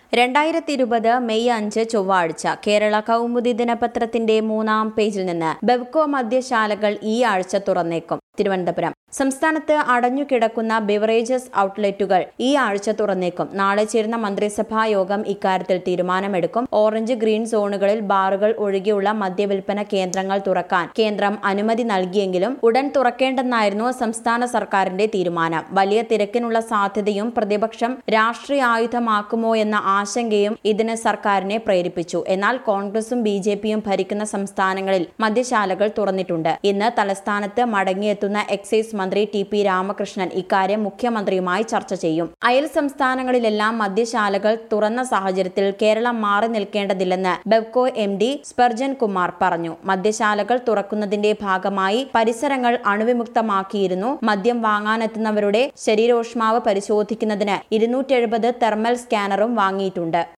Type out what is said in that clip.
രണ്ടായിരത്തി ഇരുപത് മെയ് അഞ്ച് ചൊവ്വാഴ്ച കേരള കൗമുദി ദിനപത്രത്തിന്റെ മൂന്നാം പേജിൽ നിന്ന് ബെവ്കോ മദ്യശാലകൾ ഈ ആഴ്ച തുറന്നേക്കും തിരുവനന്തപുരം സംസ്ഥാനത്ത് അടഞ്ഞുകിടക്കുന്ന ബിവറേജസ് ഔട്ട്ലെറ്റുകൾ ഈ ആഴ്ച തുറന്നേക്കും നാളെ ചേരുന്ന മന്ത്രിസഭാ യോഗം ഇക്കാര്യത്തിൽ തീരുമാനമെടുക്കും ഓറഞ്ച് ഗ്രീൻ സോണുകളിൽ ബാറുകൾ ഒഴികെയുള്ള മദ്യവിൽപ്പന കേന്ദ്രങ്ങൾ തുറക്കാൻ കേന്ദ്രം അനുമതി നൽകിയെങ്കിലും ഉടൻ തുറക്കേണ്ടെന്നായിരുന്നു സംസ്ഥാന സർക്കാരിന്റെ തീരുമാനം വലിയ തിരക്കിനുള്ള സാധ്യതയും പ്രതിപക്ഷം രാഷ്ട്രീയായുധമാക്കുമോ എന്ന ആശങ്കയും ഇതിന് സർക്കാരിനെ പ്രേരിപ്പിച്ചു എന്നാൽ കോൺഗ്രസും ബി ജെ പിയും ഭരിക്കുന്ന സംസ്ഥാനങ്ങളിൽ മദ്യശാലകൾ തുറന്നിട്ടുണ്ട് ഇന്ന് തലസ്ഥാനത്ത് മടങ്ങിയെത്തുന്ന എക്സൈസ് മന്ത്രി ടി പി രാമകൃഷ്ണൻ ഇക്കാര്യം മുഖ്യമന്ത്രിയുമായി ചർച്ച ചെയ്യും അയൽ സംസ്ഥാനങ്ങളിലെല്ലാം മദ്യശാലകൾ തുറന്ന സാഹചര്യത്തിൽ കേരളം മാറി നിൽക്കേണ്ടതില്ലെന്ന് Bevco M D Spurgeon Kumar പറഞ്ഞു മദ്യശാലകൾ തുറക്കുന്നതിന്റെ ഭാഗമായി പരിസരങ്ങൾ അണുവിമുക്തമാക്കിയിരുന്നു മദ്യം വാങ്ങാനെത്തുന്നവരുടെ ശരീരോഷ്മാവ് പരിശോധിക്കുന്നതിന് ഇരുന്നൂറ്റി എഴുപത് തെർമൽ സ്കാനറും വാങ്ങിയിട്ടുണ്ട്